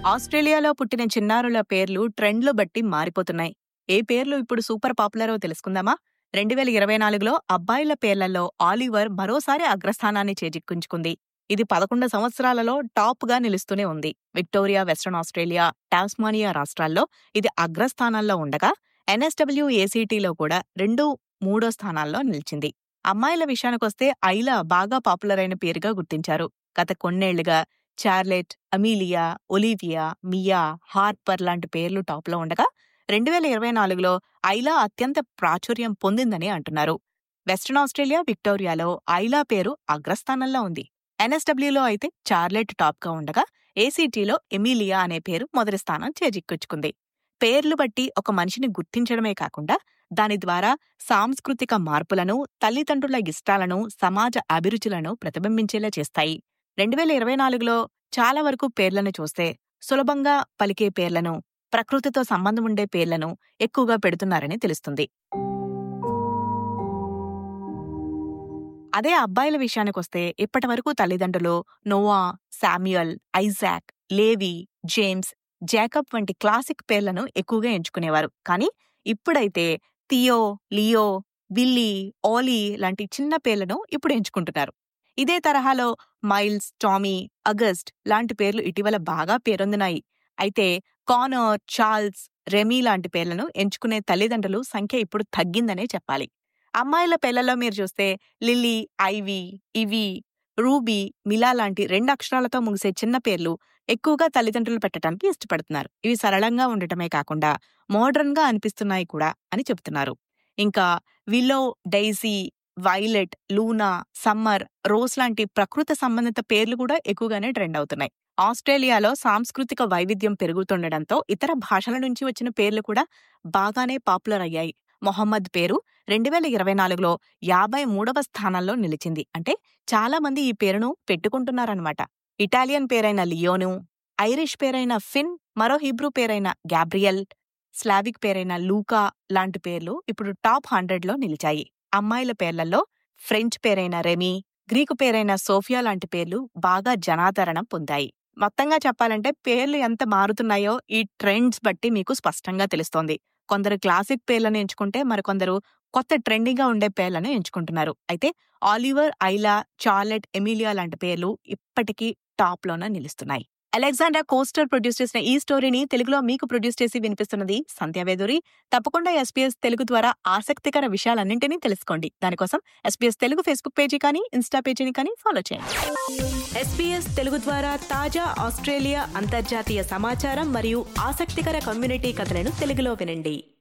ఆస్ట్రేలియాలో పుట్టిన చిన్నారుల పేర్లు ట్రెండ్లు బట్టి మారిపోతున్నాయి ఏ పేర్లు ఇప్పుడు సూపర్ పాపులరో తెలుసుకుందామా రెండు వేల ఇరవై నాలుగులో అబ్బాయిల పేర్లలో ఆలివర్ మరోసారి అగ్రస్థానాన్ని చేజిక్కించుకుంది ఇది పదకొండు సంవత్సరాలలో టాప్ గా నిలుస్తూనే ఉంది విక్టోరియా వెస్ట్రన్ ఆస్ట్రేలియా టాస్మానియా రాష్ట్రాల్లో ఇది అగ్రస్థానాల్లో ఉండగా ఎన్ఎస్డబ్ల్యూ ఏసీటీలో కూడా రెండు మూడో స్థానాల్లో నిలిచింది అమ్మాయిల విషయానికొస్తే ఐలా బాగా పాపులర్ అయిన పేరుగా గుర్తించారు గత కొన్నేళ్లుగా Charlotte Amelia Olivia Mia Harper లాంటి పేర్లు టాప్లో ఉండగా రెండు వేల ఇరవై నాలుగులో ఐలా అత్యంత ప్రాచుర్యం పొందిందని అంటున్నారు వెస్ట్రన్ ఆస్ట్రేలియా విక్టోరియాలో ఐలా పేరు అగ్రస్థానంలో ఉంది ఎన్ఎస్డబ్ల్యూలో అయితే చార్లెట్ టాప్గా ఉండగా ఏసీటీలో ఎమీలియా అనే పేరు మొదటి స్థానం చేజిక్కొచ్చుకుంది పేర్లు బట్టి ఒక మనిషిని గుర్తించడమే కాకుండా దాని ద్వారా సాంస్కృతిక మార్పులను తల్లిదండ్రుల ఇష్టాలను సమాజ అభిరుచులను ప్రతిబింబించేలా చేస్తాయి రెండు వేల ఇరవై నాలుగులో చాలా వరకు పేర్లను చూస్తే సులభంగా పలికే పేర్లను ప్రకృతితో సంబంధం ఉండే పేర్లను ఎక్కువగా పెడుతున్నారని తెలుస్తుంది అదే అబ్బాయిల విషయానికొస్తే ఇప్పటి వరకు తల్లిదండ్రులు Noah Samuel Isaac Levi James Jacob వంటి క్లాసిక్ పేర్లను ఎక్కువగా ఎంచుకునేవారు కానీ ఇప్పుడైతే థియో లియో విల్లీ ఓలీ లాంటి చిన్న పేర్లను ఇప్పుడు ఎంచుకుంటున్నారు ఇదే తరహాలో మైల్స్ టామీ అగస్ట్ లాంటి పేర్లు ఇటీవల బాగా పేరొందినాయి అయితే కానర్ చార్ల్స్ రెమీ లాంటి పేర్లను ఎంచుకునే తల్లిదండ్రులు సంఖ్య ఇప్పుడు తగ్గిందనే చెప్పాలి అమ్మాయిల పేర్లలో మీరు చూస్తే లిల్లీ ఐవి ఇవి రూబీ మిలా లాంటి రెండు అక్షరాలతో ముగిసే చిన్న పేర్లు ఎక్కువగా తల్లిదండ్రులు పెట్టడానికి ఇష్టపడుతున్నారు ఇవి సరళంగా ఉండటమే కాకుండా మోడర్న్ గా అనిపిస్తున్నాయి కూడా అని చెబుతున్నారు ఇంకా Willow Daisy Violet Luna Summer Rose లాంటి ప్రకృతి సంబంధిత పేర్లు కూడా ఎక్కువగానే ట్రెండ్ అవుతున్నాయి ఆస్ట్రేలియాలో సాంస్కృతిక వైవిధ్యం పెరుగుతుండటంతో ఇతర భాషల నుంచి వచ్చిన పేర్లు కూడా బాగానే పాపులర్ అయ్యాయి మొహమ్మద్ పేరు రెండు వేల ఇరవై నాలుగులో యాభై మూడవ స్థానంలో నిలిచింది అంటే చాలా మంది ఈ పేరును పెట్టుకుంటున్నారన్నమాట ఇటాలియన్ పేరైన లియోను ఐరిష్ పేరైన ఫిన్ మరో హిబ్రూ పేరైన గ్యాబ్రియల్ స్లావిక్ పేరైన లూకా లాంటి పేర్లు ఇప్పుడు టాప్ హండ్రెడ్లో నిలిచాయి అమ్మాయిల పేర్లలో ఫ్రెంచ్ పేరైన రెమీ గ్రీకు పేరైన సోఫియా లాంటి పేర్లు బాగా జనాదరణ పొందాయి మొత్తంగా చెప్పాలంటే పేర్లు ఎంత మారుతున్నాయో ఈ ట్రెండ్స్ బట్టి మీకు స్పష్టంగా తెలుస్తోంది కొందరు క్లాసిక్ పేర్లను ఎంచుకుంటే మరికొందరు కొత్త ట్రెండింగ్గా ఉండే పేర్లను ఎంచుకుంటున్నారు అయితే ఆలివర్ ఐలా చార్లెట్ ఎమిలియా లాంటి పేర్లు ఇప్పటికీ టాప్లోనే నిలుస్తున్నాయి అలెగ్జాండర్ కోస్టర్ ప్రొడ్యూస్ చేసిన ఈ స్టోరీని తెలుగులో మీకు ప్రొడ్యూస్ చేసి వినిపిస్తున్నది సంధ్యావేదూరి తప్పకుండా ఎస్పీఎస్ తెలుగు ద్వారా ఆసక్తికర విషయాలన్నింటినీ తెలుసుకోండి దానికోసం ఎస్పీఎస్ తెలుగు ఫేస్బుక్ పేజీ కానీ ఇన్స్టా పేజీని కానీ ఫాలో చేయండి ఎస్పీఎస్ తెలుగు ద్వారా తాజా ఆస్ట్రేలియా అంతర్జాతీయ సమాచారం మరియు ఆసక్తికర కమ్యూనిటీ కథలను తెలుగులో వినండి